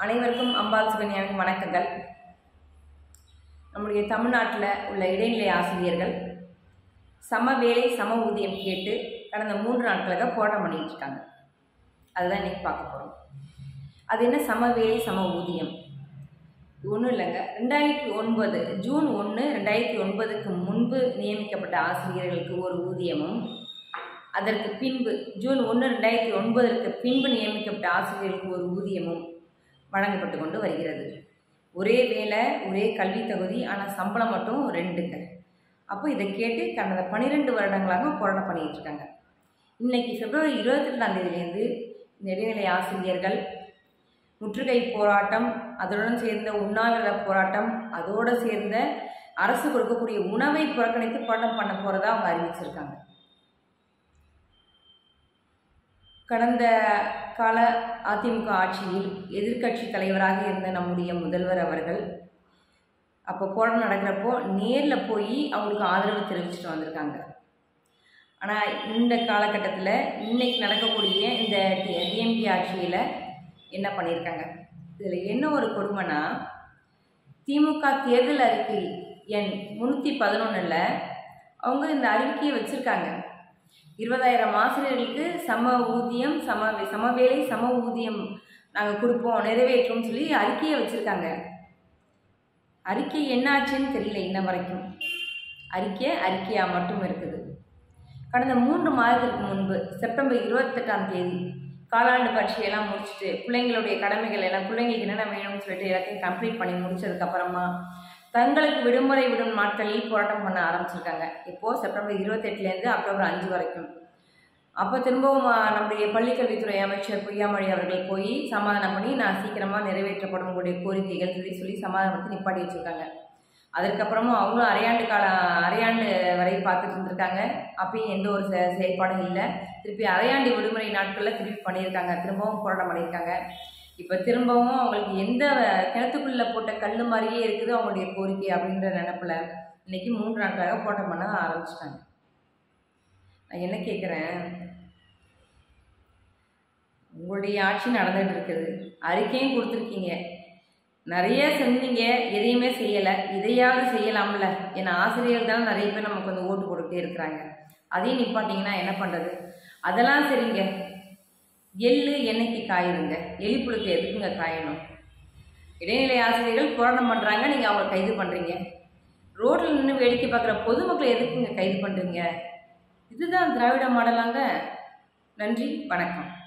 அனைவருக்கும் அம்பாள் சுகன்யாவின் வணக்கங்கள் நம்முடைய தமிழ்நாட்டில் உள்ள இடைநிலை ஆசிரியர்கள் சம வேலை சம ஊதியம் கேட்டு கடந்த மூன்று நாட்களாக போராட்டம் பண்ணிட்டு இருக்காங்க அதுதான் இன்னைக்கு பார்க்க போகிறோம் அது என்ன சம வேலை சம ஊதியம் ஒன்றும் இல்லைங்க ரெண்டாயிரத்தி ஒன்பது ஜூன் ஒன்று ரெண்டாயிரத்தி ஒன்பதுக்கு முன்பு நியமிக்கப்பட்ட ஆசிரியர்களுக்கு ஒரு ஊதியமும் அதற்கு பின்பு ஜூன் ஒன்று ரெண்டாயிரத்தி ஒன்பதற்கு பின்பு நியமிக்கப்பட்ட ஆசிரியர்களுக்கு ஒரு ஊதியமும் வழங்கப்பட்டு கொண்டு வருகிறது ஒரே வேலை ஒரே கல்வி தகுதி ஆனால் சம்பளம் மட்டும் ரெண்டுங்க அப்போ இதை கேட்டு கடந்த பன்னிரெண்டு வருடங்களாக போராட்டம் பண்ணிட்டு இருக்காங்க இன்னைக்கு பிப்ரவரி இருபத்தி ரெண்டாம் தேதியிலேருந்து இந்த இடைநிலை ஆசிரியர்கள் முற்றுகை போராட்டம் அதனுடன் சேர்ந்த உண்ணாவிரத போராட்டம் அதோடு சேர்ந்த அரசு கொடுக்கக்கூடிய உணவை புறக்கணித்து போராட்டம் பண்ண போகிறதா அவங்க அறிவிச்சிருக்காங்க கடந்த கால அதிமுக ஆட்சியில் எதிர்க்கட்சி தலைவராக இருந்த நம்முடைய முதல்வர் அவர்கள் அப்போ போராட்டம் நடக்கிறப்போ நேரில் போய் அவங்களுக்கு ஆதரவு தெரிவிச்சுட்டு வந்திருக்காங்க ஆனால் இந்த காலகட்டத்தில் இன்னைக்கு நடக்கக்கூடிய இந்த டிஎம்கே ஆட்சியில் என்ன பண்ணியிருக்காங்க இதில் என்ன ஒரு கொடுமைனா திமுக தேர்தல் அறிக்கை எண் முந்நூற்றி பதினொன்றில் அவங்க இந்த அறிவிக்கையை வச்சுருக்காங்க இருபதாயிரம் ஆசிரியர்களுக்கு சம ஊதியம் சம சம வேலை சம ஊதியம் நாங்கள் கொடுப்போம் நிறைவேற்றோம்னு சொல்லி அறிக்கையை வச்சுருக்காங்க அறிக்கை என்னாச்சுன்னு தெரியல இன்ன வரைக்கும் அறிக்கை அறிக்கையாக மட்டும் இருக்குது கடந்த மூன்று மாதத்திற்கு முன்பு செப்டம்பர் இருபத்தெட்டாம் தேதி காலாண்டு பரீட்சையெல்லாம் முடிச்சுட்டு பிள்ளைங்களுடைய கடமைகள் எல்லாம் பிள்ளைங்களுக்கு என்னென்ன வேணும்னு சொல்லிட்டு எல்லாத்தையும் கம்ப்ளீட் பண்ணி முடிச்சதுக்கப்புறமா தங்களுக்கு விடுமுறை விடும் நாட்களில் போராட்டம் பண்ண ஆரம்பிச்சிருக்காங்க இப்போது செப்டம்பர் இருபத்தெட்டுலேருந்து அக்டோபர் அஞ்சு வரைக்கும் அப்போ திரும்பவும் ஆ, நம்முடைய பள்ளிக்கல்வித்துறை அமைச்சர் பொய்யாமொழி அவர்கள் போய் சமாதானம் பண்ணி நான் சீக்கிரமாக நிறைவேற்றப்படும் உங்களுடைய கோரிக்கைகள் சொல்லி சொல்லி சமாதானப்படுத்தி நிப்பாட்டி வச்சுருக்காங்க அதற்கப்புறமும் அவங்களும் அரையாண்டு கால அரையாண்டு வரை பார்த்துட்டு இருந்திருக்காங்க அப்பயும் எந்த ஒரு செ செயல்பாடும் இல்லை திருப்பி அரையாண்டு விடுமுறை நாட்களில் திருப்பி பண்ணியிருக்காங்க திரும்பவும் போராட்டம் பண்ணியிருக்காங்க இப்போ திரும்பவும் அவங்களுக்கு எந்த கிணத்துக்குள்ளே போட்ட கல் மாதிரியே இருக்குது அவங்களுடைய கோரிக்கை அப்படின்ற நினப்பில் இன்னைக்கு மூன்று நாட்களாக போராட்டம் பண்ண ஆரம்பிச்சிட்டாங்க நான் என்ன கேட்குறேன் உங்களுடைய ஆட்சி நடந்துட்டு இருக்குது அறிக்கையும் கொடுத்துருக்கீங்க நிறைய செஞ்சீங்க எதையுமே செய்யலை இதையாவது செய்யலாம்ல ஏன்னா ஆசிரியர்கள் தான் நிறைய பேர் நமக்கு வந்து ஓட்டு போட்டுக்கிட்டே இருக்கிறாங்க அதையும் நிப்பாட்டிங்கன்னா என்ன பண்ணுறது அதெல்லாம் சரிங்க எள்ளு என்னைக்கு காயுதுங்க எலிப்புழுக்கு எதுக்குங்க காயணும் இடைநிலை ஆசிரியர்கள் போராட்டம் பண்ணுறாங்க நீங்கள் அவங்களை கைது பண்ணுறீங்க ரோட்டில் நின்று வேடிக்கை பார்க்குற பொதுமக்களை எதுக்குங்க கைது பண்ணுறீங்க இதுதான் திராவிட மாடலாங்க நன்றி வணக்கம்